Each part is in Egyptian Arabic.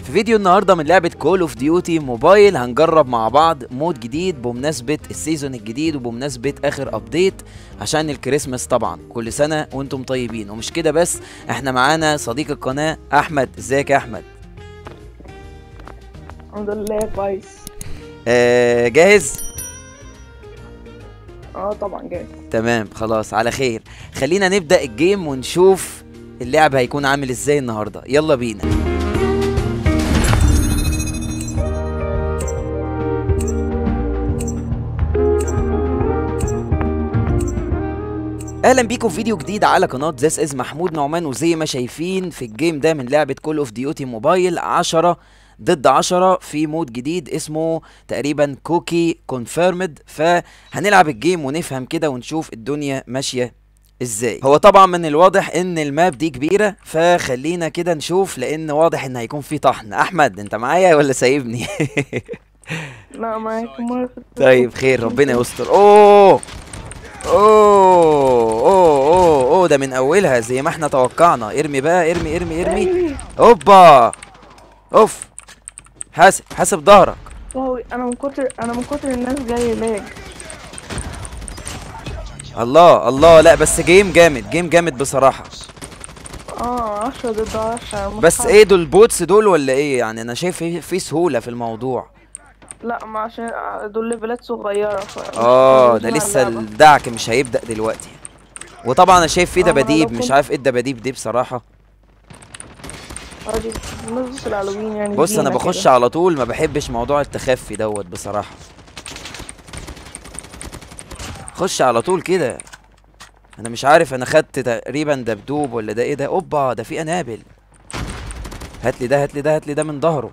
في فيديو النهارده من لعبه كول اوف ديوتي موبايل هنجرب مع بعض مود جديد بمناسبه السيزون الجديد وبمناسبه اخر ابديت عشان الكريسماس طبعا كل سنه وانتم طيبين ومش كده بس احنا معانا صديق القناه احمد ازيك يا احمد الحمد لله كويس آه جاهز اه طبعا جاهز تمام خلاص على خير خلينا نبدا الجيم ونشوف اللعب هيكون عامل ازاي النهارده يلا بينا اهلا بيكم في فيديو جديد على قناه ذس از محمود نعمان وزي ما شايفين في الجيم ده من لعبه كول اوف ديوتي موبايل 10 ضد 10 في مود جديد اسمه تقريبا كوكي كونفيرمد فهنلعب الجيم ونفهم كده ونشوف الدنيا ماشيه ازاي هو طبعا من الواضح ان الماب دي كبيره فخلينا كده نشوف لان واضح ان هيكون في طحن احمد انت معايا ولا سايبني لا معاك مرة طيب خير ربنا يستر اوه اوه اوه اوه اوه ده من اولها زي ما احنا توقعنا ارمي بقى ارمي ارمي ارمي اوبا اوف حاسب حاسب ظهرك واو انا من كتر انا من كتر الناس جاي لاج الله الله لا بس جيم جامد جيم جامد بصراحه اه عشرة ضد عشرة بس مصعب. ايه دول البوتس دول ولا ايه يعني انا شايف في في سهوله في الموضوع لا ما عشان دول ليفلات صغيرة ف... اه مش ده مع لسه اللعبة. الدعك مش هيبدا دلوقتي وطبعا انا شايف في آه، ما أنا لو دباديب مش كنت- عارف ايه الدباديب دي بصراحه اه دي بمناسبة الهالوين يعني بص انا زينة بخش كده. على طول ما بحبش موضوع التخفي دوت بصراحه خش على طول كده انا مش عارف انا خدت تقريبا دبدوب ولا ده ايه ده اوبا ده في انابل هات لي ده هات لي ده هات لي ده من ظهره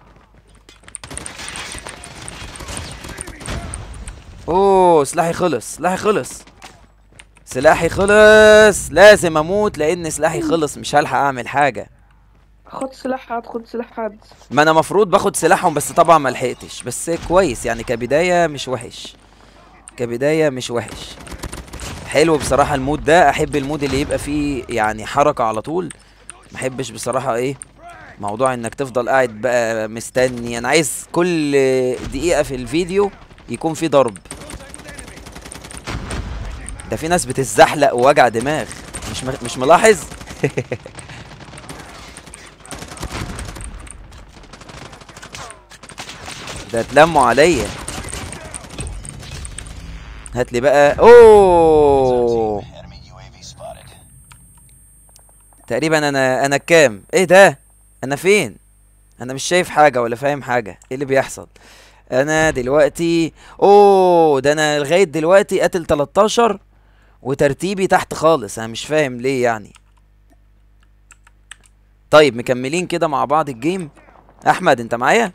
اوه سلاحي خلص سلاحي خلص سلاحي خلص لازم اموت لان سلاحي خلص مش هلحق اعمل حاجه خد سلاح حد خد سلاح حد ما انا مفروض باخد سلاحهم بس طبعا ما لحقتش بس كويس يعني كبدايه مش وحش كبدايه مش وحش حلو بصراحه المود ده احب المود اللي يبقى فيه يعني حركه على طول ما احبش بصراحه ايه موضوع انك تفضل قاعد بقى مستني انا عايز كل دقيقه في الفيديو يكون في ضرب ده في ناس بتتزحلق ووجع دماغ مش م- مش ملاحظ ده اتلموا عليا هات لي بقى اوه تقريبا انا انا كام ايه ده انا فين انا مش شايف حاجه ولا فاهم حاجه ايه اللي بيحصل انا دلوقتي اوه ده انا لغايه دلوقتي قاتل 13 وترتيبي تحت خالص انا مش فاهم ليه يعني طيب مكملين كده مع بعض الجيم احمد انت معايا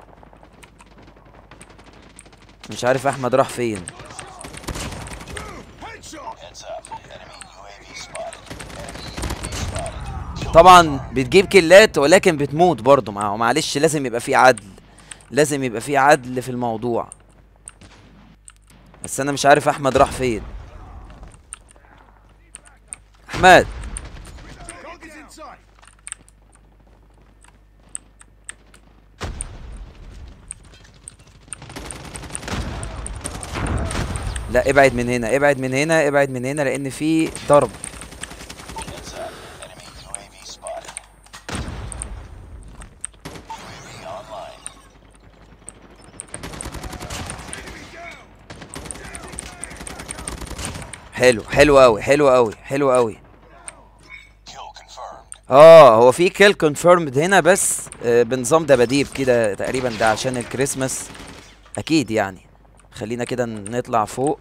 مش عارف احمد راح فين طبعا بتجيب كيلات ولكن بتموت برضه معاه معلش لازم يبقى في عدل لازم يبقى في عدل في الموضوع بس انا مش عارف احمد راح فين احمد لا ابعد من هنا ابعد من هنا ابعد من هنا لان في ضرب حلو حلو قوي حلو قوي حلو قوي اه هو في كيل كونفيرمد هنا بس آه بنظام دباديب كده تقريبا ده عشان الكريسماس اكيد يعني خلينا كده نطلع فوق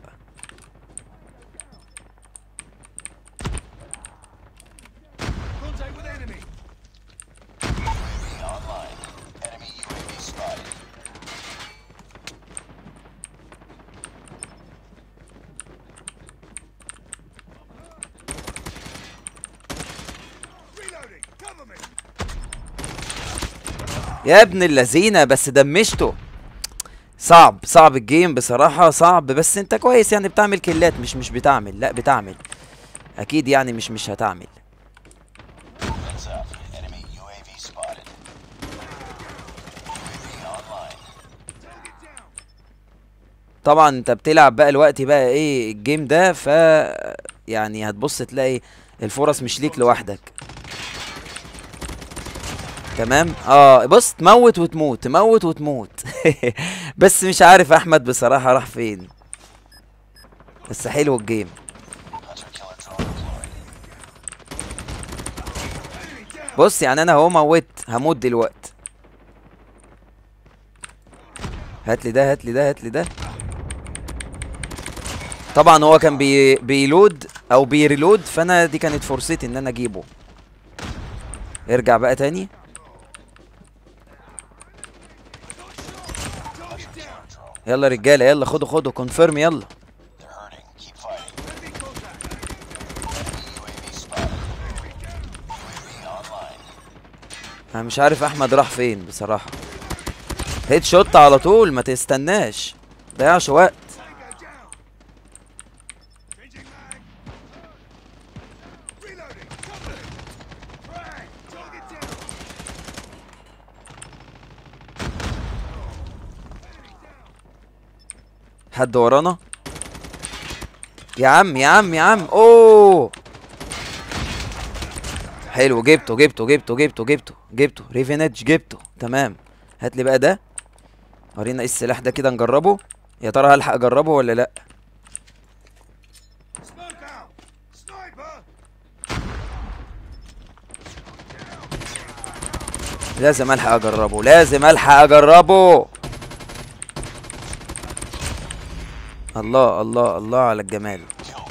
يا ابن اللذينه بس دمشته صعب صعب الجيم بصراحة صعب بس انت كويس يعني بتعمل كيلات مش مش بتعمل لا بتعمل اكيد يعني مش مش هتعمل طبعا انت بتلعب بقى الوقت بقى ايه الجيم ده ف يعني هتبص تلاقي الفرص مش ليك لوحدك تمام اه بص تموت وتموت تموت وتموت بس مش عارف احمد بصراحة راح فين بس حلو الجيم بص يعني انا اهو موت هموت دلوقتي هات لي ده هات لي ده هات لي ده طبعا هو كان بي بيلود او بيريلود فانا دي كانت فرصتي ان انا اجيبه ارجع بقى تاني يلا رجاله يلا خدوا خدوا كونفيرم يلا انا مش عارف احمد راح فين بصراحه هيد شوت على طول ما تستناش ضيعش وقت حد ورانا يا عم يا عم يا عم اوه حلو جبته جبته جبته جبته جبته جبته ريفينيج جبته تمام هات لي بقى ده ورينا ايه السلاح ده كده نجربه يا ترى هلحق اجربه ولا لا Smoke out! Sniper! لازم الحق اجربه لازم الحق اجربه الله الله الله على الجمال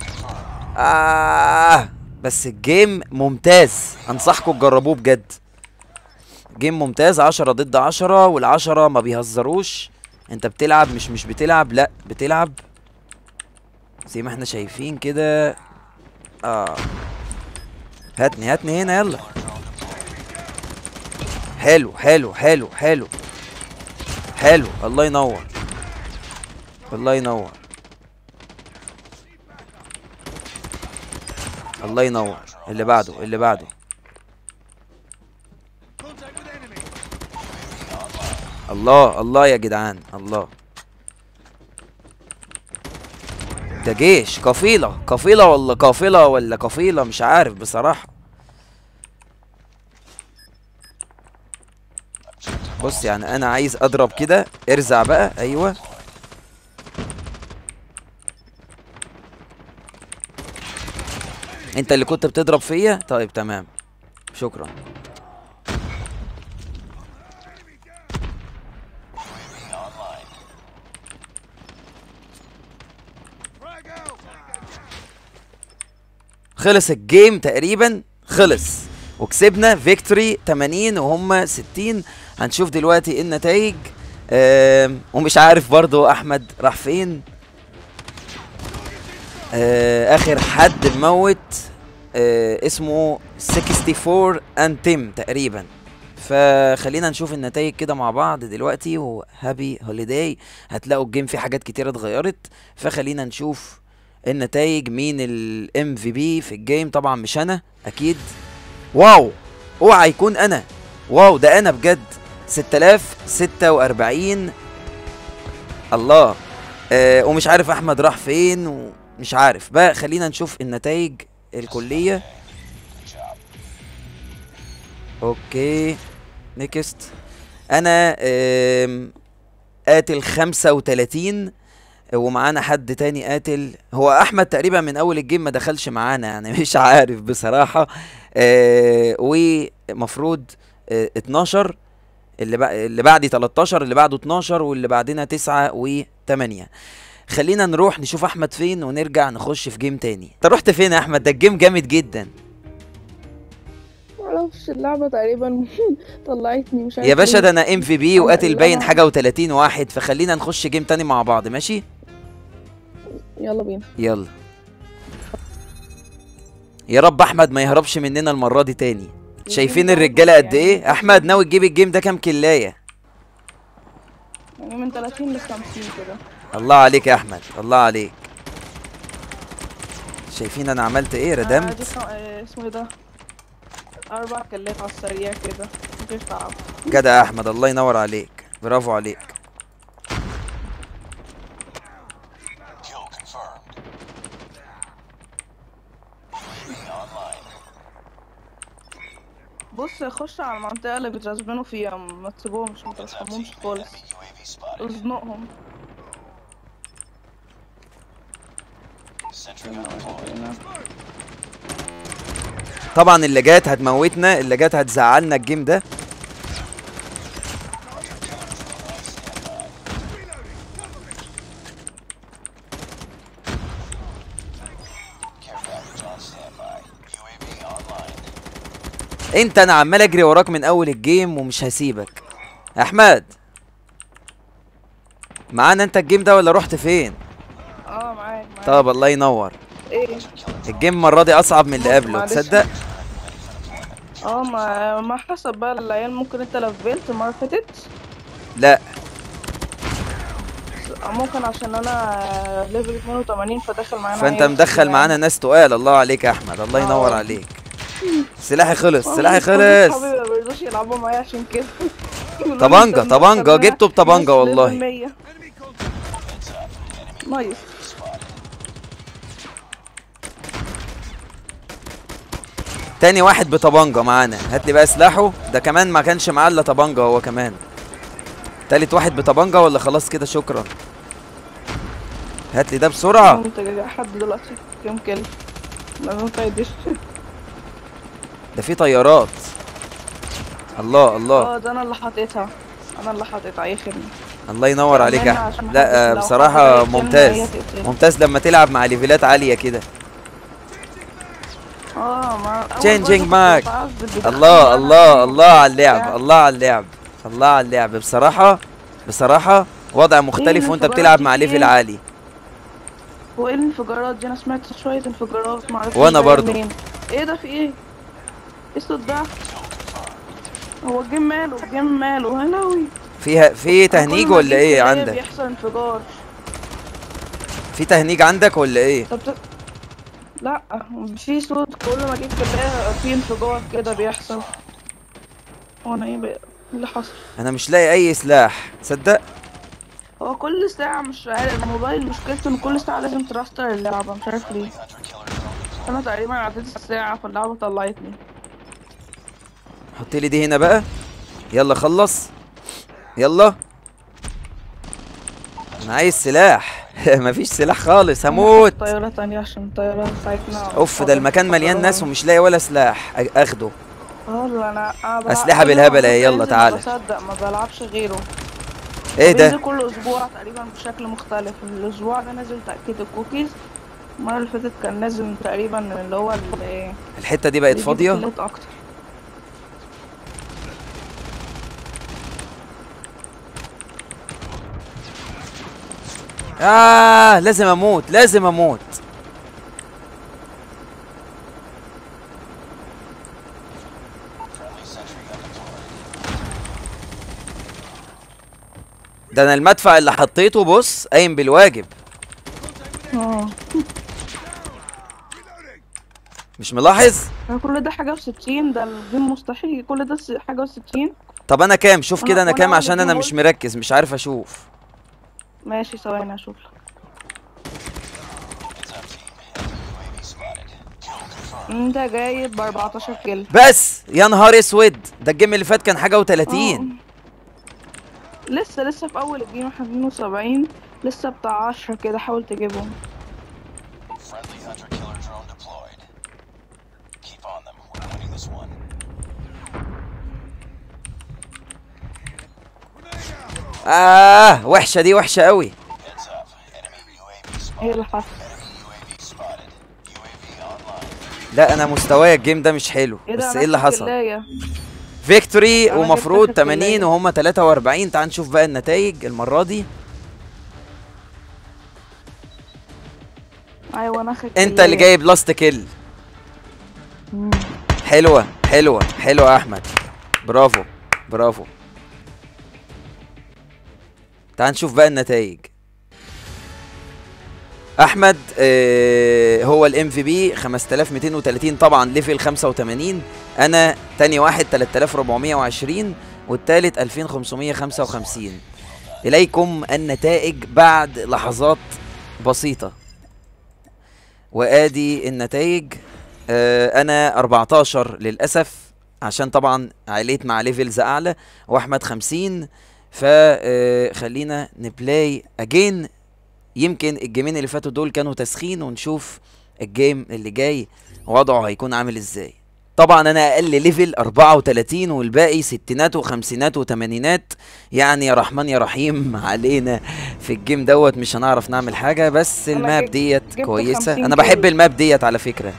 آه بس الجيم ممتاز انصحكم تجربوه بجد جيم ممتاز عشرة ضد عشرة والعشرة ما بيهزروش انت بتلعب مش مش بتلعب لا بتلعب زي ما احنا شايفين كده اه هاتني هاتني هنا يلا حلو حلو حلو حلو حلو الله ينور الله ينور الله ينور اللي بعده اللي بعده Contact with enemy! الله الله يا جدعان الله ده جيش قفيلة قفيلة ولا قافلة ولا قفيلة مش عارف بصراحة بص يعني انا عايز اضرب كده ارزع بقى ايوه انت اللي كنت بتضرب فيا طيب تمام شكرا Frag out! خلص الجيم تقريبا خلص وكسبنا فيكتوري 80 وهم 60 هنشوف دلوقتي النتائج آم، ومش عارف برضو احمد راح فين آه، اخر حد موت آه، اسمه 64 انتم تقريبا فخلينا نشوف النتائج كده مع بعض دلوقتي وهابي هوليداي هتلاقوا الجيم فيه حاجات كتيرة اتغيرت فخلينا نشوف النتائج مين الام في بي في الجيم طبعا مش انا اكيد واو اوعى يكون انا واو ده انا بجد 6046 الله آه ومش عارف احمد راح فين ومش عارف بقى خلينا نشوف النتائج الكلية اوكي نيكست انا آم، قاتل 35 ومعانا حد تاني قاتل هو احمد تقريبا من اول الجيم ما دخلش معانا يعني مش عارف بصراحة آه ومفروض آه 12 اللي بع... اللي بعدي 13 اللي بعده 12 واللي بعدنا 9 و8 خلينا نروح نشوف احمد فين ونرجع نخش في جيم تاني انت رحت فين يا احمد ده الجيم جامد جدا معرفش اللعبة تقريبا طلعتني مش عارف يا باشا ليه. ده انا ام في بي أنا وقاتل اللي باين أنا- حاجه و30 واحد فخلينا نخش جيم تاني مع بعض ماشي يلا بينا يلا يا رب احمد ما يهربش مننا المره دي تاني شايفين الرجاله قد ايه احمد ناوي تجيب الجيم ده كام كلايه يعني من 30 ل 50 كده الله عليك يا احمد الله عليك شايفين انا عملت ايه آه، دي ردمت خ- آه، اسمه ايه ده أربع كلات على السريع كده مفيش تعب جدع يا احمد الله ينور عليك برافو عليك بس خش على المنطقة اللي بيترسبنوا فيها ما تسيبهمش ما ترحمهمش خالص ازنقهم طبعا اللي جات هتموتنا اللي جات هتزعلنا الجيم ده انت انا عمال اجري وراك من اول الجيم ومش هسيبك احمد معانا انت الجيم ده ولا رحت فين اه معاك معاك طب الله ينور ايه الجيم المره دي اصعب من اللي قبله معلش. تصدق اه ما ما حسب بقى العيال ممكن انت لفلت المرة اللي فاتت لا آه، ممكن عشان انا ليفل 82 فداخل معانا فانت عيال مدخل كتير معانا ناس تقال الله عليك يا احمد الله ينور آه. عليك سلاحي خلص يعني. سلاحي كل خلص صحابي ما بيرضوش يلعبوا معايا عشان كده يقولوا لي طبنجة انت طبنجة مدخل جبته معايا بطبنجة ناس والله. ليفل 100. Enemy contact. نايس تاني واحد بطبنجة معانا هات لي بقى سلاحه ده كمان ما كانش معاه الا طبنجة هو كمان تالت واحد بطبنجة ولا خلاص كده شكرا هات لي ده بسرعة انت جاي حد دلوقتي كام كيل لازم تايدش ده في طيارات الله الله اه ده انا اللي حطيتها انا اللي حطيتها اي خدمة الله ينور عليك يا كمان احمد عشان لا آه، محدش- لو بصراحة حد جاي ممتاز يقتلنا هي تقتلنا. ممتاز لما تلعب مع ليفلات عالية كده اه ما أول Changing برضه كنت back. بتعذب بدخل الله معانا الله الله على اللعب بتاع. الله على اللعب الله على اللعب بصراحة بصراحة وضع مختلف وانت الانفجارات بتلعب دي مع في ليفل ايه؟ عالي وايه الانفجارات دي انا سمعت شوية انفجارات معرفش وأنا جاية برضو. منين. ايه ده في ايه؟ ايه الصوت ده؟ هو الجيم ماله الجيم ماله هلاوي فيها في تهنيج كل ما ولا أجيب ايه كلاب عندك بيحصل انفجار في تهنيج عندك ولا ايه طب ت- لا في صوت كل ما اجيب كلاب في انفجار كده بيحصل هو انا ايه بقى؟ ايه اللي حصل؟ انا مش لاقي اي سلاح تصدق هو كل ساعة مش عارف الموبايل مشكلته ان كل ساعة لازم تراستر اللعبة مش عارف ليه انا تقريبا عديت الساعة فاللعبة طلعتني حط لي دي هنا بقى يلا خلص يلا انا عايز سلاح مفيش سلاح خالص هموت طيارة تانية عشان الطيارة بتاعتنا اوف ده المكان مليان ناس ومش لاقي ولا سلاح أ- اخده اه لا انا أنا بلعب- أسلحة كل بالهبل ما اهي، يلا بنزل تعالى. ما بصدق ما بلعبش غيره ايه بينزل ده كل اسبوع تقريبا بشكل مختلف الاسبوع ده نازل تأكيد الكوكيز المرة اللي فاتت كان نازل تقريبا اللي هو ال- الحتة دي بقت بيجيب فاضية كيلات اكتر آه لازم اموت لازم اموت ده انا المدفع اللي حطيته بص قايم بالواجب اه مش ملاحظ أنا كل ده حاجة وستين ده الجيم مستحيل كل ده س- حاجة وستين طب انا كام شوف وأنا- كده انا وأنا كام أول عشان انا اتنين مش مركز مش عارف اشوف ماشي ثواني اشوف لك انت جايب ب 14 كيلو بس يا نهار اسود ده الجيم اللي فات كان حاجه و30 آه. لسه لسه في اول الجيم احنا 72 لسه بتاع 10 كده حاول تجيبهم Friendly hunter killer drone deployed. Keep on them. We're winning this one. اه وحشه دي وحشه قوي Heads up. Enemy UAV spotted. ايه اللي حصل UAV spotted. UAV online. لا انا مستواي الجيم ده مش حلو ايه ده بس أنا ايه اللي نفس حصل الكلاية. فيكتوري أنا ومفروض جبت 80 الكلاية. وهم 43 تعال نشوف بقى النتائج المره دي ايوه انا اخد انت اللي جايب لاست كيل حلوه حلوه حلوه يا احمد برافو برافو تعال نشوف بقى النتائج احمد آه هو الام في بي 5230 طبعا ليفل 85 انا تاني واحد 3420 والتالت 2555 اليكم النتائج بعد لحظات بسيطه وادي النتائج آه انا 14 للاسف عشان طبعا عليت مع ليفلز اعلى واحمد خمسين فخلينا نبلاي اجين يمكن الجيمين اللي فاتوا دول كانوا تسخين ونشوف الجيم اللي جاي وضعه هيكون عامل ازاي طبعا انا اقل ليفل 34 والباقي ستينات وخمسينات وتمانينات يعني يا رحمن يا رحيم علينا في الجيم دوت مش هنعرف نعمل حاجه بس أنا الماب جبت- ديت جبت كويسه 50 انا بحب كيلو. الماب ديت على فكره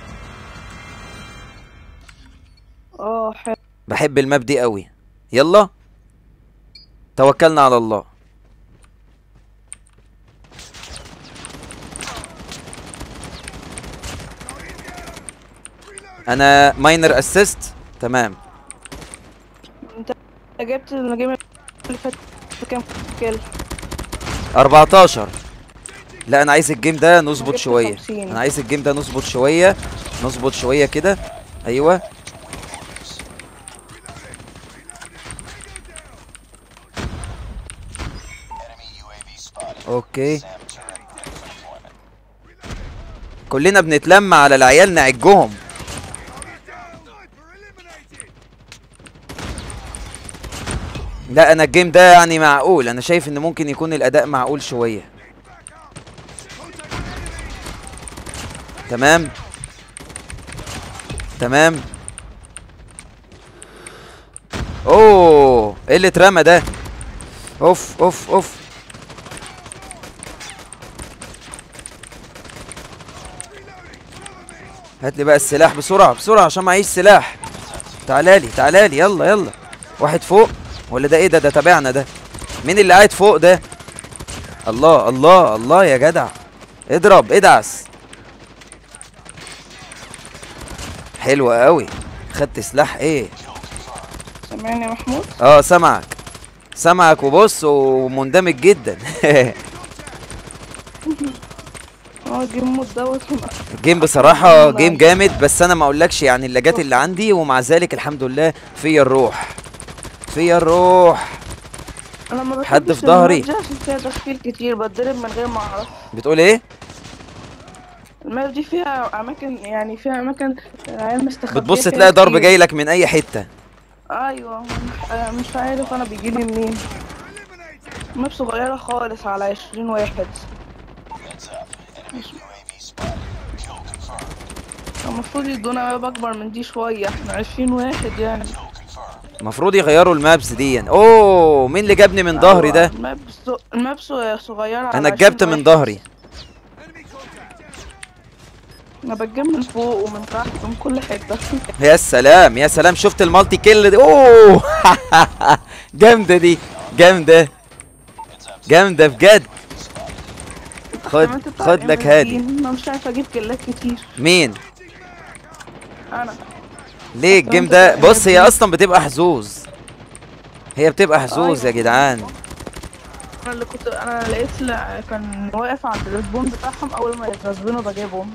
اه حلو بحب الماب دي قوي يلا توكلنا على الله انا ماينر اسيست تمام انت جبت الجيم اللي فات بكام كيل 14 لا انا عايز الجيم ده نظبط جبت شويه 50. انا عايز الجيم ده نظبط شويه نظبط شويه كده ايوه Enemy UAV spotted. اوكي SAM turret ready for deployment. كلنا بنتلم على العيال نعجهم لا انا الجيم ده يعني معقول انا شايف ان ممكن يكون الاداء معقول شويه تمام تمام اوه ايه اللي اترمى ده اوف اوف اوف هات لي بقى السلاح بسرعه بسرعه عشان معيش سلاح تعالى لي تعالى لي يلا يلا واحد فوق ولا ده ايه ده ده تابعنا ده مين اللي قاعد فوق ده الله الله الله يا جدع اضرب ادعس حلوة قوي خدت سلاح ايه سامعني يا محمود اه سامعك سامعك وبص ومندمج جدا اه الجيم مود دوت الجيم بصراحة جيم جامد بس انا ما اقولكش يعني اللاجات اللي عندي ومع ذلك الحمد لله فيا الروح فيا الروح انا ما حد بحبش في ظهري. الماب دي عشان فيها تشكيل كتير بتضرب من غير ما اعرف بتقول ايه الماب دي فيها اماكن يعني فيها اماكن عيال مستخبيه بتبص فيها تلاقي ضرب كتير. جاي لك من اي حتة ايوه مش- آه، مش عارف انا بيجيلي منين ماب صغيره خالص على عشرين واحد Heads up. Enemy UAV spotted. Kill confirmed. المفروض يدونا ماب اكبر من دي شويه احنا عشرين واحد يعني Kill confirmed. المفروض يغيروا المابس دي اوه مين اللي جابني من ظهري أيوة، ده الماب ص- الماب ص- صغيره على انا 20 اتجبت من واحد. ظهري انا بتجيب من فوق ومن تحت ومن كل حته يا سلام يا سلام شفت المالتي كيل دي اوه جامده دي جامده جامده بجد خد كمان تطلع خد لك MVP. هادي انا مش عارفه اجيب كلات كتير مين انا ليه الجيم أنت ده تبقى بص هي هادي. اصلا بتبقى حظوظ هي بتبقى حظوظ يا أيوة. جدعان انا اللي كنت انا لقيت لا- كان واقف عند الريسبون بتاعهم اول ما يترسبنوا بجيبهم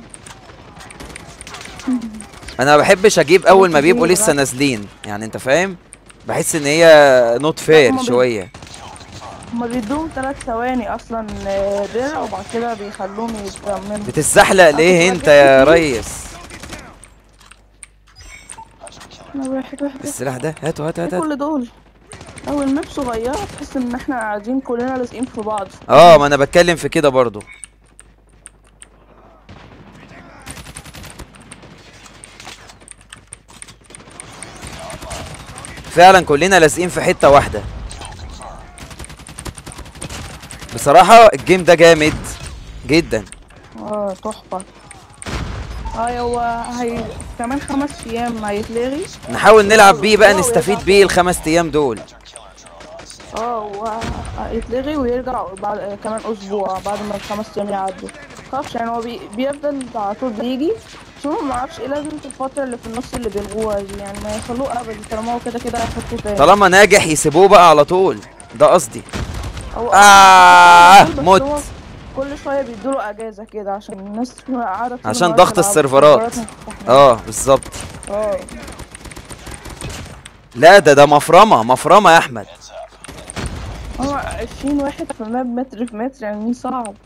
انا ما بحبش اجيب اول ما بيبقوا كتير لسه بقى. نازلين يعني انت فاهم بحس ان هي نوت فير هما بي- شويه هما بيدوهم ثلاث ثواني اصلا آه، درع وبعد كده بيخلوهم يتجملوا بتتزحلق ليه كنت انت يا بجيب ريس انا واحد واحد السلاح ده هاته هاته ايه هاته كل دول اول ماب صغيره تحس ان احنا قاعدين كلنا لازقين في بعض اه ما انا بتكلم في كده برضو فعلا كلنا لازقين في حتة واحدة بصراحة الجيم ده جامد جدا اه تحفه اه هو هي كمان خمس ايام هيتلغي نحاول نلعب بيه بقى نستفيد بيه الخمس ايام دول اه هو هيتلغي ويرجع بعد كمان اسبوع بعد ما الخمس ايام يعدوا متخافش يعني هو بي... بيفضل على طول بيجي بس هو ما اعرفش ايه لازمه الفتره اللي في النص اللي بيلغوها دي يعني ما يخلوه ابدا طالما هو كده كده هيحطوه تاني طالما ناجح يسيبوه بقى على طول ده قصدي هو آه، بس مت. هو كل شويه بيدوله اجازه كده عشان الناس قاعده طول عشان النهار ضغط تلعب. السيرفرات. السيرفرات اه بالظبط اه لا ده ده مفرمة مفرمة يا احمد هو 20 واحد في الماب متر في متر يعني صعب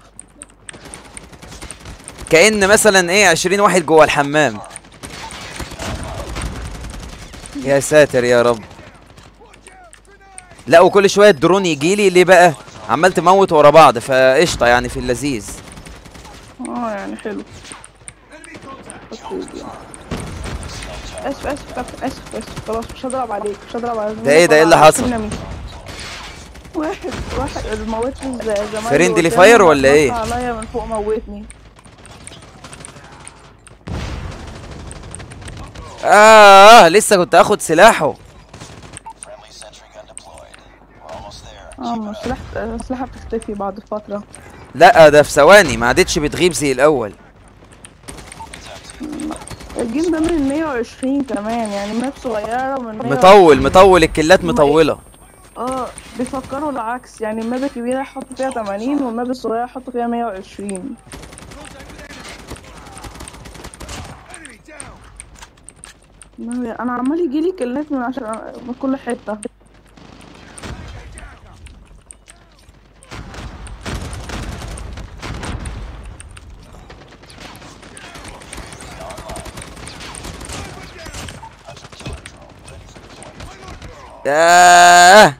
كأن مثلا ايه 20 واحد جوه الحمام يا ساتر يا رب لا وكل شويه الدرون يجي لي ليه بقى عمال تموت ورا بعض فقشطه يعني في اللذيذ اه يعني حلو اسف اسف كابتن اسف اسف خلاص مش هضرب عليك مش هضرب عليك ده ايه ده؟ ايه اللي حصل؟ واحد واحد موتني زي زمان فريندلي فاير ولا ايه؟ عليا من فوق موتني آه لسه كنت اخد سلاحه Friendly sentry gun deployed. We're almost there. اه ما السلاح السلاحة بتختفي بعد فترة لا ده في ثواني ما عادتش بتغيب زي الاول الجيم ده من 120 كمان يعني ماب صغيرة من 120. مطول مطول الكلات مطوله اه بيفكروا العكس يعني الماب الكبيرة يحطوا فيها 80 والماب الصغيرة يحطوا فيها 120 ناوي- انا عمال يجيلي كلات من عشان من كل حتة آه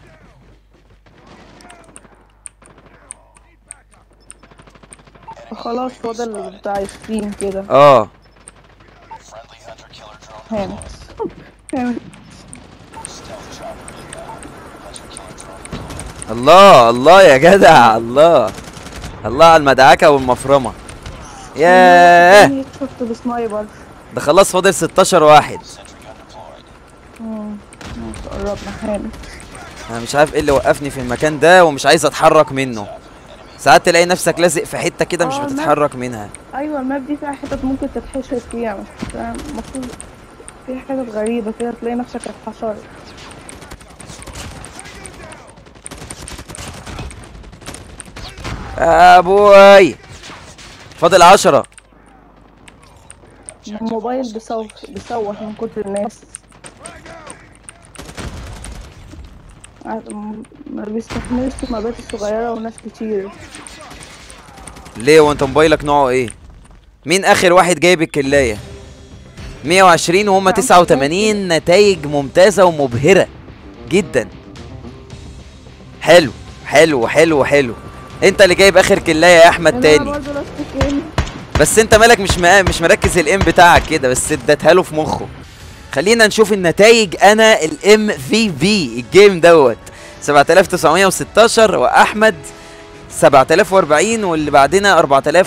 خلاص فاضل بتاع 20 كده اه Friendly hunter killer drone هانت هانت stealth chopper inbound. Hunter killer drone الله الله يا جدع الله الله على المدعكه والمفرمه ياه شفت بسنايبر ده خلاص فاضل 16 واحد sentry gun deployed. مم. ماشي، قربنا هانت انا مش عارف ايه اللي وقفني في المكان ده ومش عايز اتحرك منه ساعات تلاقي نفسك لازق في حته كده مش آه، نفس- بتتحرك منها ايوه الماب دي فيها حتت ممكن تتحشر فيها مش فاهم المفروض فيها حتت غريبة كده تلاقي نفسك اتحشرت ابوي فاضل عشرة الموبايل بيصوح بيصوح من كتر الناس عاد- م- ما بيستحملش المبات الصغيرة وناس كتير ليه وانت موبايلك نوعه ايه مين اخر واحد جايب الكلايه 120 وهم 89 نتائج ممتازه ومبهره جدا حلو حلو حلو حلو انت اللي جايب اخر كلايه يا احمد أنا تاني برضه نفس الكلمة. بس انت مالك مش مع... مش مركز الام بتاعك كده بس اديتها له في مخه خلينا نشوف النتائج انا الام في بي الجيم دوت 7916 واحمد 7040 واللي بعدنا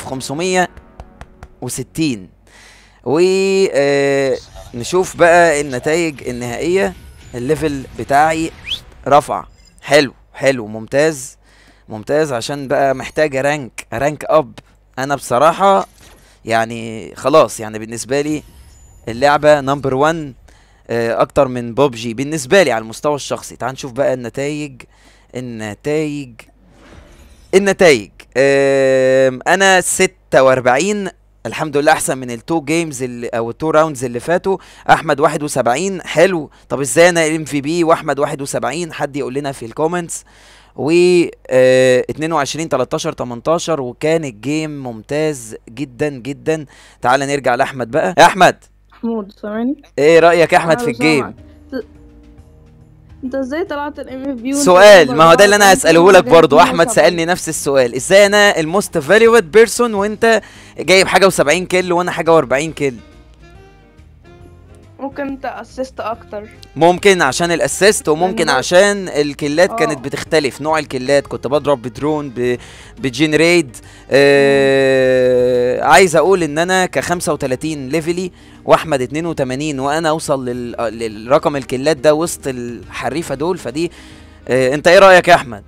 4560 و آه، نشوف بقى النتائج النهائيه الليفل بتاعي رفع حلو حلو ممتاز ممتاز عشان بقى محتاج رانك رانك اب انا بصراحه يعني خلاص يعني بالنسبه لي اللعبه نمبر 1 اكتر من بوبجي بالنسبه لي على المستوى الشخصي تعال نشوف بقى النتائج النتائج النتائج انا 46 الحمد لله احسن من التو جيمز اللي او التو راوندز اللي فاتوا احمد 71 حلو طب ازاي انا ام في بي واحمد 71 حد يقول لنا في الكومنتس و آه، 22 13 18 وكان الجيم ممتاز جدا جدا تعال نرجع لاحمد بقى يا احمد محمود سامعني ايه رايك يا احمد في أيوة الجيم سامعك. ت- انت ازاي طلعت الام اف بي سؤال ما هو ده اللي انا هساله لك برضو احمد سالني نفس السؤال ازاي انا الموست فاليوت بيرسون وانت جايب حاجه و70 كيل وانا حاجه و40 كيل ممكن انت اسست اكتر ممكن عشان الاسيست وممكن لأن- عشان الكلات آه. كانت بتختلف نوع الكلات كنت بضرب بدرون ب... بجنريد آه... عايز اقول ان انا ك 35 ليفلي واحمد 82 وانا اوصل لل... للرقم الكلات ده وسط الحريفه دول فدي آه... انت ايه رايك يا احمد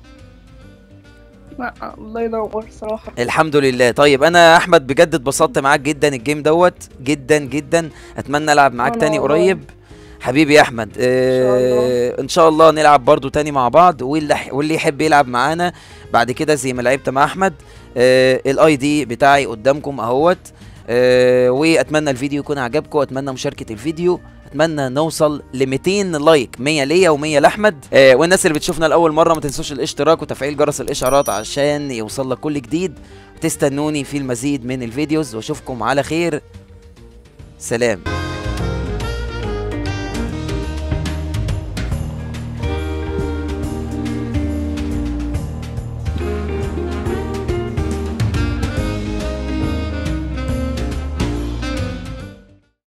لا الله ينور صراحة الحمد لله طيب انا يا احمد بجد اتبسطت معاك جدا الجيم دوت جدا جدا اتمنى العب معاك أنا تاني والله. قريب حبيبي يا احمد آه ان شاء الله نلعب برضو تاني مع بعض واللي واللي يحب يلعب معانا بعد كده زي ما لعبت مع احمد آه الاي دي بتاعي قدامكم اهوت آه واتمنى الفيديو يكون عجبكم اتمنى مشاركه الفيديو اتمنى نوصل ل 200 لايك 100 ليا و100 لاحمد آه والناس اللي بتشوفنا لاول مره ما تنسوش الاشتراك وتفعيل جرس الاشعارات عشان يوصل لك كل جديد تستنوني في المزيد من الفيديوز واشوفكم على خير سلام